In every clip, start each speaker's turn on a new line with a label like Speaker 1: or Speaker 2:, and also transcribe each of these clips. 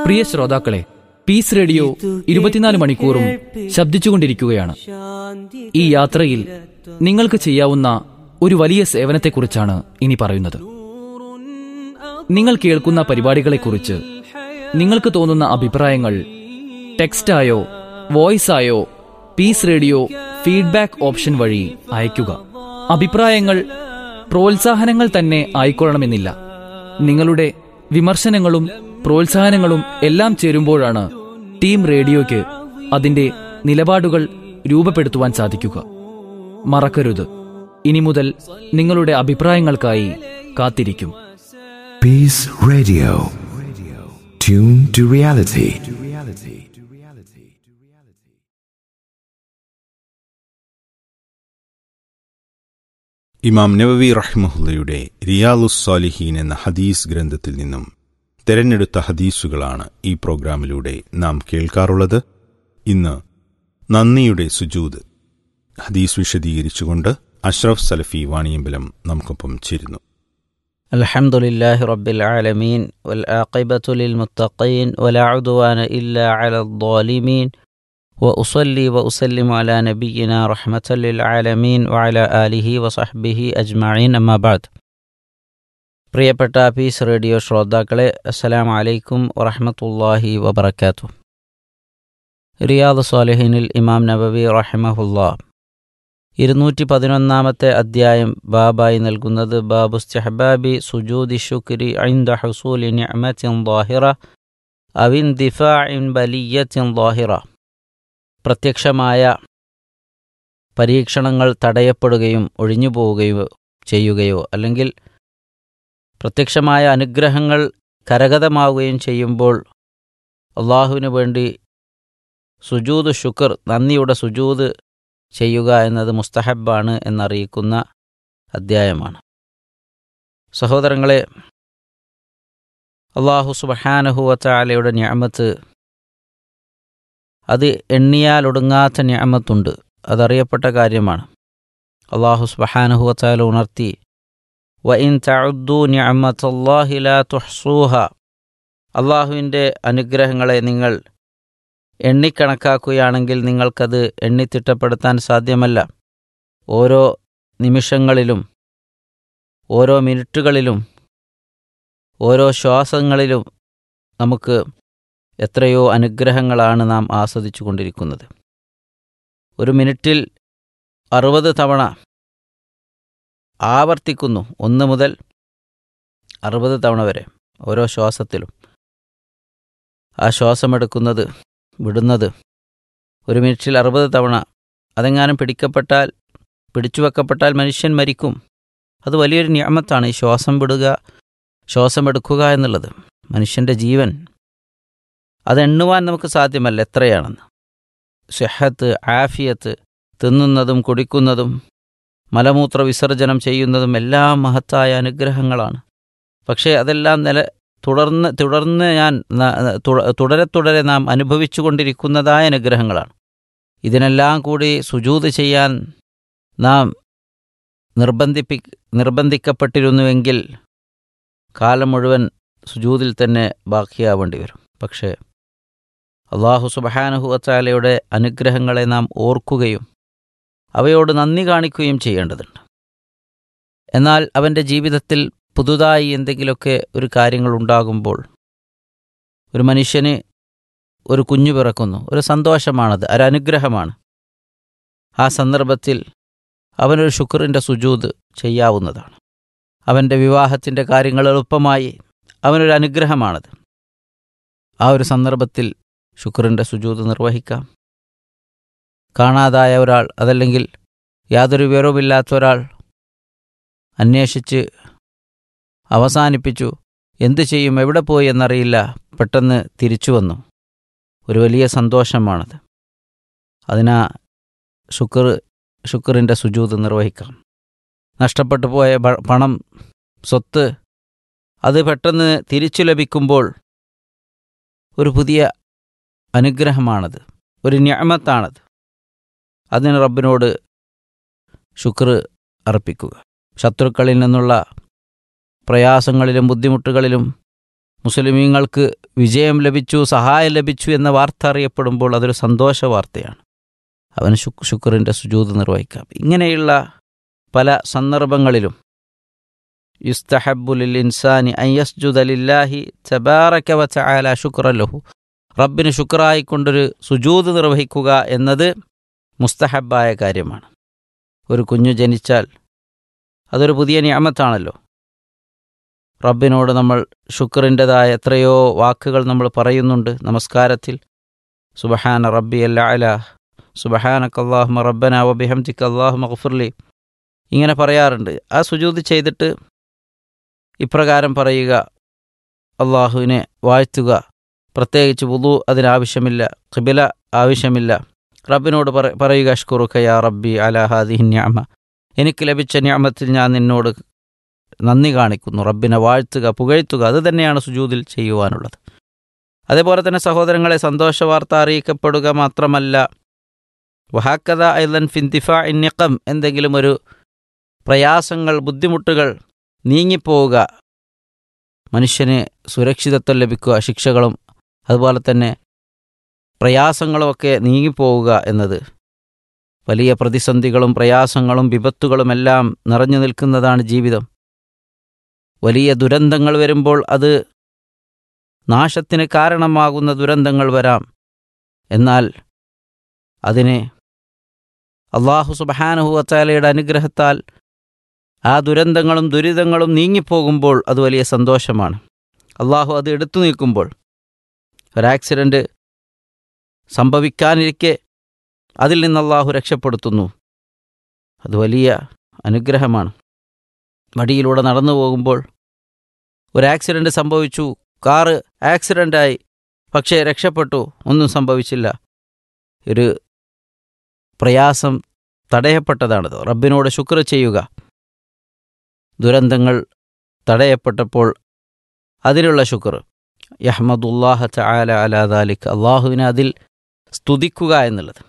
Speaker 1: പ്രിയ ശ്രോതാക്കളെ piece radio ഇരുപത്തിനാല് മണിക്കൂറും ശബ്ദിച്ചുകൊണ്ടിരിക്കുകയാണ് ഈ യാത്രയിൽ നിങ്ങൾക്ക് ചെയ്യാവുന്ന ഒരു വലിയ സേവനത്തെക്കുറിച്ചാണ് ഇനി പറയുന്നത് നിങ്ങൾ കേൾക്കുന്ന പരിപാടികളെക്കുറിച്ച് നിങ്ങൾക്ക് തോന്നുന്ന അഭിപ്രായങ്ങൾ ടെക്സ്റ്റായോ വോയിസായോ പീസ് റേഡിയോ ഫീഡ്ബാക്ക് ഓപ്ഷൻ വഴി അയയ്ക്കുക അഭിപ്രായങ്ങൾ പ്രോത്സാഹനങ്ങൾ തന്നെ ആയിക്കൊള്ളണമെന്നില്ല നിങ്ങളുടെ വിമർശനങ്ങളും പ്രോത്സാഹനങ്ങളും എല്ലാം ചേരുമ്പോഴാണ് ടീം റേഡിയോയ്ക്ക് അതിന്റെ നിലപാടുകൾ രൂപപ്പെടുത്തുവാൻ സാധിക്കുക മറക്കരുത് ഇനി മുതൽ നിങ്ങളുടെ അഭിപ്രായങ്ങൾക്കായി കാത്തിരിക്കും
Speaker 2: Peace Radio. Tune to reality.
Speaker 3: ഇമാം നവവി റഹ്മുല്ലയുടെ റിയാലുസ്സാലിഹീൻ എന്ന ഹദീസ് ഗ്രന്ഥത്തിൽ നിന്നും തെരഞ്ഞെടുത്ത ഹദീസുകളാണ് ഈ പ്രോഗ്രാമിലൂടെ നാം കേൾക്കാറുള്ളത് ഇന്ന് നന്ദിയുടെ സുജൂത് ഹദീസ് വിശദീകരിച്ചുകൊണ്ട് അഷ്റഫ് സലഫി വാണിയമ്പലം നമുക്കൊപ്പം ചേരുന്നു
Speaker 4: الحمد لله رب العالمين والعاقبة للمتقين ولا عدوان إلا على الظالمين وأصلي وأسلم على نبينا رحمة للعالمين وعلى آله وصحبه أجمعين أما بعد പ്രിയപ്പെട്ട പീസ് റേഡിയോ ശ്രോതാക്കളെ അസ്സലാം അലൈക്കും വറഹമത്തല്ലാഹി വബർക്കാത്തു റിയാദ് സ്വാലിഹിനിൽ ഇമാം നബവി റഹിമഹുല്ലാ ഇരുന്നൂറ്റി പതിനൊന്നാമത്തെ അധ്യായം ബാബായി നൽകുന്നത് ബാബു സ്തഹബാബി സുജൂദി ശുക്രി ഐന്ദ ഹുസൂലി നിഅമത്തിൻ ദാഹിറ അവിൻ ദിഫാഇൻ ബലിയത്തിൻ ദാഹിറ പ്രത്യക്ഷമായ പരീക്ഷണങ്ങൾ തടയപ്പെടുകയും ഒഴിഞ്ഞു പോവുകയോ ചെയ്യുകയോ അല്ലെങ്കിൽ പ്രത്യക്ഷമായ അനുഗ്രഹങ്ങൾ കരഗതമാവുകയും ചെയ്യുമ്പോൾ അള്ളാഹുവിന് വേണ്ടി സുജൂദ് ശുക്ർ നന്ദിയുടെ സുജൂദ് ചെയ്യുക എന്നത് മുസ്തഹബാണ് എന്നറിയിക്കുന്ന അധ്യായമാണ് സഹോദരങ്ങളെ അള്ളാഹു സുബഹാനഹുവത്താലയുടെ ഞാമത്ത് അത് എണ്ണിയാലൊടുങ്ങാത്ത ഞാമത്തുണ്ട് അതറിയപ്പെട്ട കാര്യമാണ് അള്ളാഹു സുബഹാനഹുവത്താല ഉണർത്തി വ ഇൻ തഅദ്ദു നിഅമത്തല്ലാഹി ലാ തുഹ്സൂഹ അള്ളാഹുവിൻ്റെ അനുഗ്രഹങ്ങളെ നിങ്ങൾ എണ്ണിക്കണക്കാക്കുകയാണെങ്കിൽ നിങ്ങൾക്കത് എണ്ണിത്തിട്ടപ്പെടുത്താൻ സാധ്യമല്ല ഓരോ നിമിഷങ്ങളിലും ഓരോ മിനിറ്റുകളിലും ഓരോ ശ്വാസങ്ങളിലും നമുക്ക് എത്രയോ അനുഗ്രഹങ്ങളാണ് നാം ആസ്വദിച്ചു കൊണ്ടിരിക്കുന്നത് ഒരു മിനിറ്റിൽ അറുപത് തവണ ആവർത്തിക്കുന്നു ഒന്ന് മുതൽ അറുപത് തവണ വരെ ഓരോ ശ്വാസത്തിലും ആ ശ്വാസമെടുക്കുന്നത് വിടുന്നത് ഒരു മിനിറ്റിൽ അറുപത് തവണ അതെങ്ങാനും പിടിക്കപ്പെട്ടാൽ പിടിച്ചുവെക്കപ്പെട്ടാൽ മനുഷ്യൻ മരിക്കും അത് വലിയൊരു നിയമത്താണ് ഈ ശ്വാസം വിടുക ശ്വാസമെടുക്കുക എന്നുള്ളത് മനുഷ്യൻ്റെ ജീവൻ അതെണ്ണുവാൻ നമുക്ക് സാധ്യമല്ല എത്രയാണെന്ന് ഷെഹത്ത് ആഫിയത്ത് തിന്നുന്നതും കുടിക്കുന്നതും മലമൂത്ര വിസർജനം ചെയ്യുന്നതും എല്ലാം മഹത്തായ അനുഗ്രഹങ്ങളാണ് പക്ഷേ അതെല്ലാം നില തുടർന്ന് തുടർന്ന് ഞാൻ തുടരെ തുടരെ നാം അനുഭവിച്ചു കൊണ്ടിരിക്കുന്നതായ അനുഗ്രഹങ്ങളാണ് ഇതിനെല്ലാം കൂടി സുജൂത് ചെയ്യാൻ നാം നിർബന്ധിപ്പി നിർബന്ധിക്കപ്പെട്ടിരുന്നുവെങ്കിൽ കാലം മുഴുവൻ സുജൂതിൽ തന്നെ ബാക്കിയാവേണ്ടി വരും പക്ഷേ അള്ളാഹു സുബഹാനുഹുവച്ചാലയുടെ അനുഗ്രഹങ്ങളെ നാം ഓർക്കുകയും അവയോട് നന്ദി കാണിക്കുകയും ചെയ്യേണ്ടതുണ്ട് എന്നാൽ അവൻ്റെ ജീവിതത്തിൽ പുതുതായി എന്തെങ്കിലുമൊക്കെ ഒരു കാര്യങ്ങൾ ഉണ്ടാകുമ്പോൾ ഒരു മനുഷ്യന് ഒരു കുഞ്ഞു പിറക്കുന്നു ഒരു സന്തോഷമാണത് ഒരനുഗ്രഹമാണ് ആ സന്ദർഭത്തിൽ അവനൊരു ശുക്റിൻ്റെ സുജൂത് ചെയ്യാവുന്നതാണ് അവൻ്റെ വിവാഹത്തിൻ്റെ കാര്യങ്ങൾ എളുപ്പമായി അവനൊരു അനുഗ്രഹമാണത് ആ ഒരു സന്ദർഭത്തിൽ ശുക്റിൻ്റെ സുജൂത് നിർവഹിക്കാം കാണാതായ ഒരാൾ അതല്ലെങ്കിൽ യാതൊരു വിവരവുമില്ലാത്ത ഒരാൾ അന്വേഷിച്ച് അവസാനിപ്പിച്ചു എന്തു ചെയ്യും എവിടെ പോയി എന്നറിയില്ല പെട്ടെന്ന് തിരിച്ചു വന്നു ഒരു വലിയ സന്തോഷമാണത് അതിനാ ശുക്ർ ശുക്റിൻ്റെ സുജൂത് നിർവഹിക്കാം നഷ്ടപ്പെട്ടു പോയ പണം സ്വത്ത് അത് പെട്ടെന്ന് തിരിച്ചു ലഭിക്കുമ്പോൾ ഒരു പുതിയ അനുഗ്രഹമാണത് ഒരു ഞാമത്താണത് അതിന് റബ്ബിനോട് ശുക്ർ അർപ്പിക്കുക ശത്രുക്കളിൽ നിന്നുള്ള പ്രയാസങ്ങളിലും ബുദ്ധിമുട്ടുകളിലും മുസ്ലിമീങ്ങൾക്ക് വിജയം ലഭിച്ചു സഹായം ലഭിച്ചു എന്ന വാർത്ത അറിയപ്പെടുമ്പോൾ അതൊരു സന്തോഷ വാർത്തയാണ് അവന് ശുക് ശുക്രിൻ്റെ സുജൂത് നിർവഹിക്കാം ഇങ്ങനെയുള്ള പല സന്ദർഭങ്ങളിലും യുസ്തഹബുലിൽ ഇൻസാനി അയ്യസ്ജുദലില്ലാഹി തബാറക വ തആല ശുക്രലഹു റബ്ബിന് ശുക്രായിക്കൊണ്ടൊരു സുജൂത് നിർവഹിക്കുക എന്നത് മുസ്തഹബായ കാര്യമാണ് ഒരു കുഞ്ഞു ജനിച്ചാൽ അതൊരു പുതിയ നിയമത്താണല്ലോ റബ്ബിനോട് നമ്മൾ ശുക്രിൻ്റെതായ എത്രയോ വാക്കുകൾ നമ്മൾ പറയുന്നുണ്ട് നമസ്കാരത്തിൽ സുബഹാന റബ്ബി അല്ല അല സുബഹാനക്ക് അള്ളാഹുമ റബ്ബന വബിഹംദിക്ക് അള്ളാഹു മഗ്ഫുർലി ഇങ്ങനെ പറയാറുണ്ട് ആ സുജൂത് ചെയ്തിട്ട് ഇപ്രകാരം പറയുക അള്ളാഹുവിനെ വാഴ്ത്തുക പ്രത്യേകിച്ച് വുളു അതിനാവശ്യമില്ല ഖിബില ആവശ്യമില്ല റബ്ബിനോട് പറ- പറയുക അഷ്കുറുഖ യാ റബ്ബി അലാഹാദിഹിൻ ഞാമ എനിക്ക് ലഭിച്ച ഞാമത്തിൽ ഞാൻ നിന്നോട് നന്ദി കാണിക്കുന്നു റബ്ബിനെ വാഴ്ത്തുക പുകഴ്ത്തുക അത് തന്നെയാണ് സുജൂതിൽ ചെയ്യുവാനുള്ളത് അതേപോലെ തന്നെ സഹോദരങ്ങളെ സന്തോഷ വാർത്ത അറിയിക്കപ്പെടുക മാത്രമല്ല വഹാക്കഥ ഐലൻ ഫിന്തിഫ ഇന്നിക്കം എന്തെങ്കിലും ഒരു പ്രയാസങ്ങൾ ബുദ്ധിമുട്ടുകൾ നീങ്ങിപ്പോവുക മനുഷ്യന് സുരക്ഷിതത്വം ലഭിക്കുക ശിക്ഷകളും അതുപോലെ തന്നെ പ്രയാസങ്ങളുമൊക്കെ നീങ്ങിപ്പോവുക എന്നത് വലിയ പ്രതിസന്ധികളും പ്രയാസങ്ങളും വിപത്തുകളുമെല്ലാം നിറഞ്ഞു നിൽക്കുന്നതാണ് ജീവിതം വലിയ ദുരന്തങ്ങൾ വരുമ്പോൾ അത് നാശത്തിന് കാരണമാകുന്ന ദുരന്തങ്ങൾ വരാം എന്നാൽ അതിനെ അള്ളാഹു സുബഹാനുഹുവത്താലയുടെ അനുഗ്രഹത്താൽ ആ ദുരന്തങ്ങളും ദുരിതങ്ങളും നീങ്ങിപ്പോകുമ്പോൾ അത് വലിയ സന്തോഷമാണ് അള്ളാഹു അത് എടുത്തു നീക്കുമ്പോൾ ഒരാക്സിഡൻറ്റ് സംഭവിക്കാനിരിക്കെ അതിൽ നിന്ന് അള്ളാഹു രക്ഷപ്പെടുത്തുന്നു അത് വലിയ അനുഗ്രഹമാണ് വടിയിലൂടെ നടന്നു പോകുമ്പോൾ ഒരു ആക്സിഡൻറ്റ് സംഭവിച്ചു കാറ് ആക്സിഡൻ്റായി പക്ഷേ രക്ഷപ്പെട്ടു ഒന്നും സംഭവിച്ചില്ല ഒരു പ്രയാസം തടയപ്പെട്ടതാണത് റബ്ബിനോട് ശുക്ർ ചെയ്യുക ദുരന്തങ്ങൾ തടയപ്പെട്ടപ്പോൾ അതിലുള്ള ശുക്ർ യഹ്മദുല്ലാഹ ചാല അലാദാലിക്ക് അള്ളാഹുവിനെ അതിൽ സ്തുതിക്കുക എന്നുള്ളത്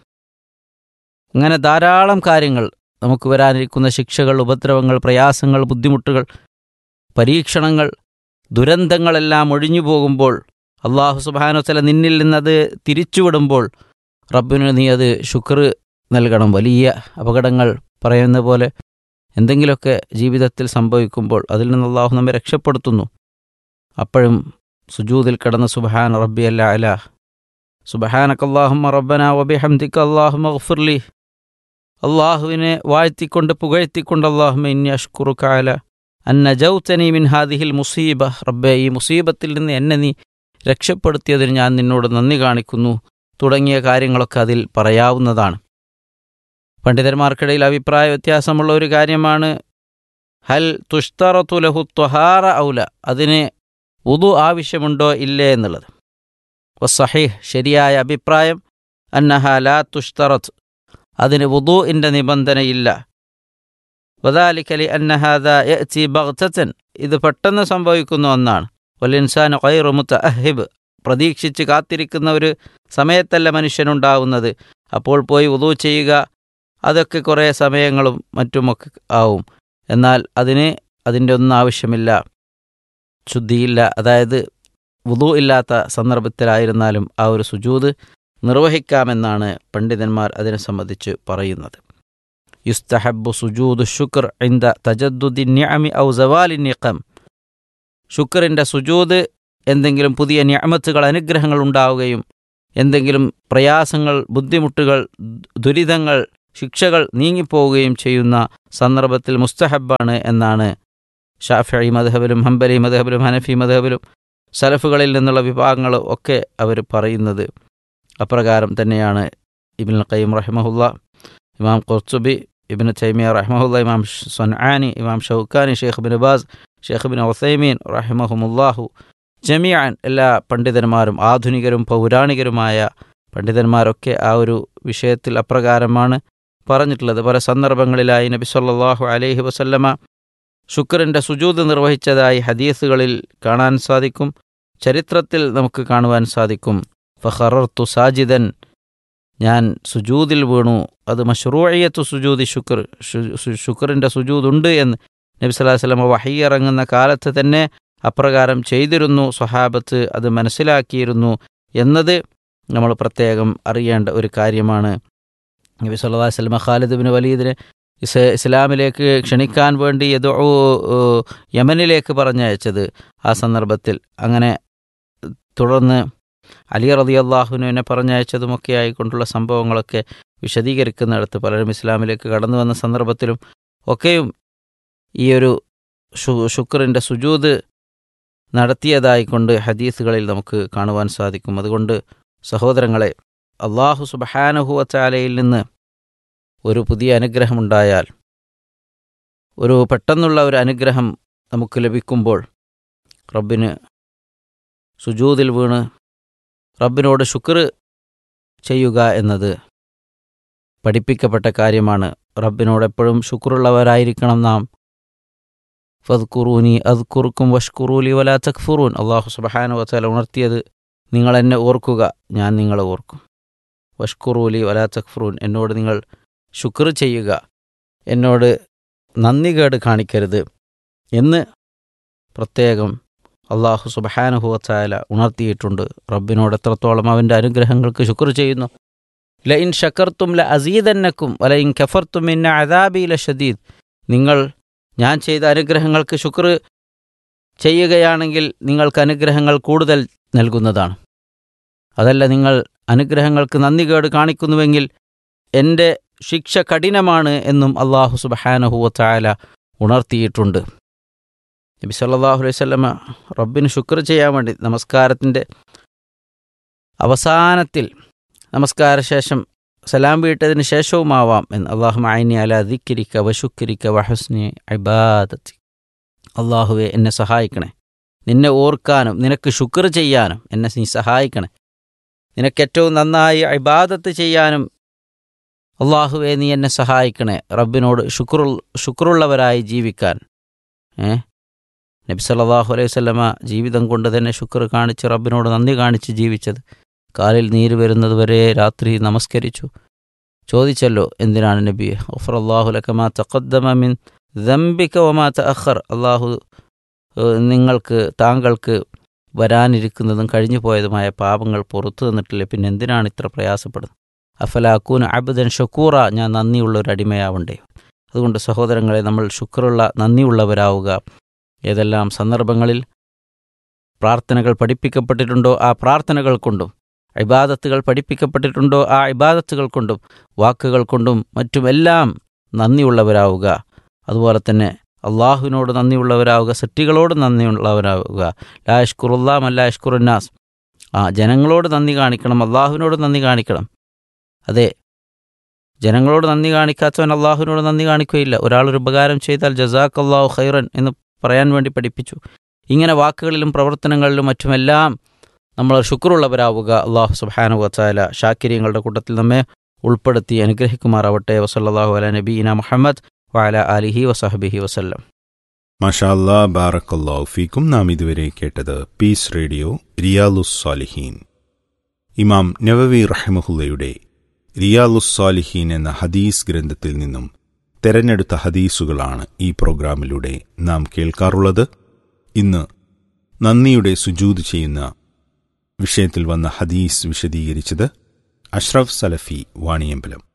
Speaker 4: അങ്ങനെ ധാരാളം കാര്യങ്ങൾ നമുക്ക് വരാനിരിക്കുന്ന ശിക്ഷകൾ ഉപദ്രവങ്ങൾ പ്രയാസങ്ങൾ ബുദ്ധിമുട്ടുകൾ പരീക്ഷണങ്ങൾ ദുരന്തങ്ങളെല്ലാം ഒഴിഞ്ഞു പോകുമ്പോൾ അള്ളാഹു സുബാനുസല നിന്നിൽ നിന്നത് തിരിച്ചുവിടുമ്പോൾ റബ്ബിന് നീ അത് ശുക്ർ നൽകണം വലിയ അപകടങ്ങൾ പറയുന്ന പോലെ എന്തെങ്കിലുമൊക്കെ ജീവിതത്തിൽ സംഭവിക്കുമ്പോൾ അതിൽ നിന്ന് അള്ളാഹു നമ്മെ രക്ഷപ്പെടുത്തുന്നു അപ്പോഴും സുജൂദിൽ കിടന്ന സുബഹാൻ റബ്ബി അല്ല അല സുബഹാനക്ക് അള്ളാഹുമ റബ്ബന വബിഹംദിക്ക് അള്ളാഹുമ ഗഫുർലി അള്ളാഹുവിനെ വാഴ്ത്തിക്കൊണ്ട് പുകഴ്ത്തിക്കൊണ്ട് അള്ളാഹുമ ഇന്നി അഷ്കുറുക്ക അല അന്ന ജൗത്തനി മിൻ ഹാദിഹിൽ മുസീബ റബ്ബെ ഈ മുസീബത്തിൽ നിന്ന് എന്നെ നീ രക്ഷപ്പെടുത്തിയതിന് ഞാൻ നിന്നോട് നന്ദി കാണിക്കുന്നു തുടങ്ങിയ കാര്യങ്ങളൊക്കെ അതിൽ പറയാവുന്നതാണ് പണ്ഡിതന്മാർക്കിടയിൽ അഭിപ്രായ വ്യത്യാസമുള്ള ഒരു കാര്യമാണ് ഹൽ തുഷ്തറത്തു ലഹു ത്വഹാറ ഔല അതിന് ഉദു ആവശ്യമുണ്ടോ ഇല്ലേ എന്നുള്ളത് വസ്സഹീഹ് ശരിയായ അഭിപ്രായം അന്നഹ ലാ തുഷ്തറത്ത് അതിന് വുദൂഇൻ്റെ നിബന്ധനയില്ല വദാലിക്കലി അന്നഹാദ യഅ്തി ബഗ്തതൻ ഇത് പെട്ടെന്ന് സംഭവിക്കുന്ന ഒന്നാണ് വലിൻസാൻ ഖൈറു മുതഅഹിബ് പ്രതീക്ഷിച്ച് കാത്തിരിക്കുന്ന ഒരു സമയത്തല്ല മനുഷ്യനുണ്ടാവുന്നത് അപ്പോൾ പോയി ഉദു ചെയ്യുക അതൊക്കെ കുറേ സമയങ്ങളും മറ്റുമൊക്കെ ആവും എന്നാൽ അതിന് അതിൻ്റെ ഒന്നും ആവശ്യമില്ല ശുദ്ധിയില്ല അതായത് വുദു ഇല്ലാത്ത സന്ദർഭത്തിലായിരുന്നാലും ആ ഒരു സുജൂത് നിർവഹിക്കാമെന്നാണ് പണ്ഡിതന്മാർ അതിനെ സംബന്ധിച്ച് പറയുന്നത് യുസ്തഹബു സുജൂദ് ശുക്ർ ഇന്ദ തജദ്ദുദി നിഅമി ഔ സവാലി നിഖം ശുക്റിൻ്റെ സുജൂദ് എന്തെങ്കിലും പുതിയ നിയമത്തുകൾ അനുഗ്രഹങ്ങൾ ഉണ്ടാവുകയും എന്തെങ്കിലും പ്രയാസങ്ങൾ ബുദ്ധിമുട്ടുകൾ ദുരിതങ്ങൾ ശിക്ഷകൾ നീങ്ങിപ്പോവുകയും ചെയ്യുന്ന സന്ദർഭത്തിൽ മുസ്തഹബാണ് എന്നാണ് ഷാഫി മദഹബിലും ഹംബലി മദഹബിലും ഹനഫി മദഹബിലും സലഫുകളിൽ നിന്നുള്ള വിഭാഗങ്ങൾ ഒക്കെ അവർ പറയുന്നത് അപ്രകാരം തന്നെയാണ് ഇബിൻ ഖയ്യം റഹ്മഹുല്ല ഇമാം ഖുർത്തുബി ഇബിൻ Taymiyyah റഹ്മഹുല്ല Imam Sanani Imam Shawkani Sheikh bin Baz Sheikh bin Uthaymeen റഹിമഹുമുല്ലാഹു ജമിയാൻ എല്ലാ പണ്ഡിതന്മാരും ആധുനികരും പൗരാണികരുമായ പണ്ഡിതന്മാരൊക്കെ ആ ഒരു വിഷയത്തിൽ അപ്രകാരമാണ് പറഞ്ഞിട്ടുള്ളത് പല സന്ദർഭങ്ങളിലായി നബി സല്ലല്ലാഹു അലൈഹി വസല്ലമ ശുക്രൻ്റെ സുജൂത് നിർവഹിച്ചതായി ഹദീസുകളിൽ കാണാൻ സാധിക്കും ചരിത്രത്തിൽ നമുക്ക് കാണുവാൻ സാധിക്കും ഫഹറർത്തു സാജിദൻ ഞാൻ സുജൂദിൽ വീണു അത് മഷ്റൂയത്തു സുജൂദി ശുക്ർ ശുക്റിൻ്റെ സുജൂദുണ്ട് എന്ന് നബി സല്ലല്ലാഹു അലൈഹി വസല്ലമ വഹി ഇറങ്ങുന്ന കാലത്ത് തന്നെ അപ്രകാരം ചെയ്തിരുന്നു സ്വഹാബത്ത് അത് മനസ്സിലാക്കിയിരുന്നു എന്നത് നമ്മൾ പ്രത്യേകം അറിയേണ്ട ഒരു കാര്യമാണ് നബി സല്ലല്ലാഹു അലൈഹി വസല്ലം ഖാലിദ് ബിൻ വലീദിനെ ഇസ് ഇസ്ലാമിലേക്ക് ക്ഷണിക്കാൻ വേണ്ടി യദു യമനിലേക്ക് പറഞ്ഞയച്ചത് ആ സന്ദർഭത്തിൽ അങ്ങനെ തുടർന്ന് അലി റതി അള്ളാഹുനുവിനെ പറഞ്ഞയച്ചതുമൊക്കെ ആയിക്കൊണ്ടുള്ള സംഭവങ്ങളൊക്കെ വിശദീകരിക്കുന്നിടത്ത് പലരും ഇസ്ലാമിലേക്ക് കടന്നു വന്ന സന്ദർഭത്തിലും ഒക്കെയും ഈ ഒരു ഷു ശുക്രിൻ്റെ സുജൂത് നടത്തിയതായിക്കൊണ്ട് ഹദീസുകളിൽ നമുക്ക് കാണുവാൻ സാധിക്കും അതുകൊണ്ട് സഹോദരങ്ങളെ അള്ളാഹു സുബഹാനഹുവച്ചാലയിൽ നിന്ന് ഒരു പുതിയ അനുഗ്രഹമുണ്ടായാൽ ഒരു പെട്ടെന്നുള്ള ഒരു അനുഗ്രഹം നമുക്ക് ലഭിക്കുമ്പോൾ റബ്ബിന് സുജൂതിൽ വീണ് റബ്ബിനോട് ശുക്ർ ചെയ്യുക എന്നത് പഠിപ്പിക്കപ്പെട്ട കാര്യമാണ് റബ്ബിനോട് എപ്പോഴും ശുക്രുള്ളവരായിരിക്കണം നാം ഫദ്കുറൂനി അദ്കുറുക്കും വഷ്കുറൂലി വലാ തക്ഫുറൂൻ അള്ളാഹു സുബഹാന വച്ചാല ഉണർത്തിയത് നിങ്ങൾ എന്നെ ഓർക്കുക ഞാൻ നിങ്ങളെ ഓർക്കും വഷ്കുറൂലി വലാ തക്ഫുറൂൻ എന്നോട് നിങ്ങൾ ശുക്ർ ചെയ്യുക എന്നോട് നന്ദികേട് കാണിക്കരുത് എന്ന് പ്രത്യേകം അള്ളാഹു സുബഹാനുഹുവച്ചായ ഉണർത്തിയിട്ടുണ്ട് റബ്ബിനോട് എത്രത്തോളം അവൻ്റെ അനുഗ്രഹങ്ങൾക്ക് ശുക്ർ ചെയ്യുന്നു ലഇൻ ഷക്കർത്തും ല അസീദന്നക്കും വലയിൻ കഫർത്തും ഇന്ന അദാബി ല ഷദീദ് നിങ്ങൾ ഞാൻ ചെയ്ത അനുഗ്രഹങ്ങൾക്ക് ശുക്ർ ചെയ്യുകയാണെങ്കിൽ നിങ്ങൾക്ക് അനുഗ്രഹങ്ങൾ കൂടുതൽ നൽകുന്നതാണ് അതല്ല നിങ്ങൾ അനുഗ്രഹങ്ങൾക്ക് നന്ദികേട് കാണിക്കുന്നുവെങ്കിൽ എൻ്റെ ശിക്ഷ കഠിനമാണ് എന്നും അള്ളാഹു സുബഹാനഹുവച്ചായ ഉണർത്തിയിട്ടുണ്ട് നബി സല്ലല്ലാഹു അലൈഹി വസല്ലമ റബ്ബിന് ശുക്ർ ചെയ്യാൻ വേണ്ടി നമസ്കാരത്തിൻ്റെ അവസാനത്തിൽ നമസ്കാര ശേഷം സലാം വീട്ടതിന് ശേഷവുമാവാം എന്ന് അള്ളാഹു ഐനി അല ദിക്കിരിക്ക വശുക്കിരിക്ക വഹസ്നി ഇബാദത്തി അള്ളാഹുവെ എന്നെ സഹായിക്കണേ നിന്നെ ഓർക്കാനും നിനക്ക് ശുക്ർ ചെയ്യാനും എന്നെ നീ സഹായിക്കണേ നിനക്ക് ഏറ്റവും നന്നായി ഇബാദത്ത് ചെയ്യാനും അള്ളാഹുവെ നീ എന്നെ സഹായിക്കണേ റബ്ബിനോട് ശുക്രു ശുക്രുള്ളവരായി ജീവിക്കാൻ ഏ നബി സല്ലല്ലാഹു അലൈഹി വസല്ലമ ജീവിതം കൊണ്ട് തന്നെ ശുക്ർ കാണിച്ച് റബ്ബിനോട് നന്ദി കാണിച്ച് ജീവിച്ചത് കാലിൽ നീര് വരുന്നത് വരെ രാത്രി നമസ്കരിച്ചു ചോദിച്ചല്ലോ എന്തിനാണ് നബി ഒഫർ അള്ളാഹു ലക്കമാ തഖദ്ദമ മിൻ ദംബിക ഒമാ തഅഖർ അള്ളാഹു ഏഹ്, നിങ്ങൾക്ക് താങ്കൾക്ക് വരാനിരിക്കുന്നതും കഴിഞ്ഞു പോയതുമായ പാപങ്ങൾ പുറത്തു നിന്നിട്ടില്ലേ പിന്നെ എന്തിനാണ് ഇത്ര പ്രയാസപ്പെടുന്നത് അഫലാക്കൂൻ അബുദൻ ഷക്കൂറ ഞാൻ നന്ദിയുള്ള ഒരു അടിമയാവണ്ടേ അതുകൊണ്ട് സഹോദരങ്ങളെ നമ്മൾ ശുക്രുള്ള നന്ദിയുള്ളവരാവുക ഏതെല്ലാം സന്ദർഭങ്ങളിൽ പ്രാർത്ഥനകൾ പഠിപ്പിക്കപ്പെട്ടിട്ടുണ്ടോ ആ പ്രാർത്ഥനകൾ കൊണ്ടും ഇബാദത്തുകൾ പഠിപ്പിക്കപ്പെട്ടിട്ടുണ്ടോ ആ ഇബാദത്തുകൾ കൊണ്ടും വാക്കുകൾ കൊണ്ടും മറ്റുമെല്ലാം നന്ദിയുള്ളവരാവുക അതുപോലെ തന്നെ അള്ളാഹുവിനോട് നന്ദിയുള്ളവരാവുക സൃഷ്ടികളോട് നന്ദിയുള്ളവരാവുക ലാ യഷ്കുറുല്ലാം അല്ല യഷ്കുറുന്നാസ് ആ ജനങ്ങളോട് നന്ദി കാണിക്കണം അള്ളാഹുവിനോട് നന്ദി കാണിക്കണം അതെ ജനങ്ങളോട് നന്ദി കാണിക്കാത്തവൻ അള്ളാഹുവിനോട് നന്ദി കാണിക്കുകയില്ല ഒരാളൊരു ഉപകാരം ചെയ്താൽ ജസാഖ് അള്ളാഹു ഖൈറൻ എന്ന് പറയാൻ വേണ്ടി പഠിപ്പിച്ചു ഇങ്ങനെ വാക്കുകളിലും പ്രവർത്തനങ്ങളിലും മറ്റുമെല്ലാം നമ്മൾ ശുക്രുള്ളവരാവുക അള്ളാഹു സുബാനു വച്ചാല ഷാക്കിര്യങ്ങളുടെ കൂട്ടത്തിൽ നമ്മെ ഉൾപ്പെടുത്തി അനുഗ്രഹിക്കുമാറാവട്ടെ വസല്ലാഹു അല നബീന മുഹമ്മദ് വഅല അലിഹി വസഹബിഹി വസല്ലം
Speaker 3: മഷാല്ലാ ബാറക്കല്ലാഹു ഫീക്കും നാം ഇതുവരെ കേട്ടത് പീസ് റേഡിയോ റിയാലുസ് സാലിഹീൻ ഇമാം നവവി റഹ്മഹുല്ലയുടെ റിയാലുസ് സാലിഹീൻ എന്ന ഹദീസ് ഗ്രന്ഥത്തിൽ നിന്നും തെരഞ്ഞെടുത്ത ഹദീസുകളാണ് ഈ പ്രോഗ്രാമിലൂടെ നാം കേൾക്കാറുള്ളത് ഇന്ന് നന്ദിയുടെ സുജൂത് ചെയ്യുന്ന വിഷയത്തിൽ വന്ന ഹദീസ് വിശദീകരിച്ചത് അഷ്റഫ് സലഫി വാണിയമ്പലം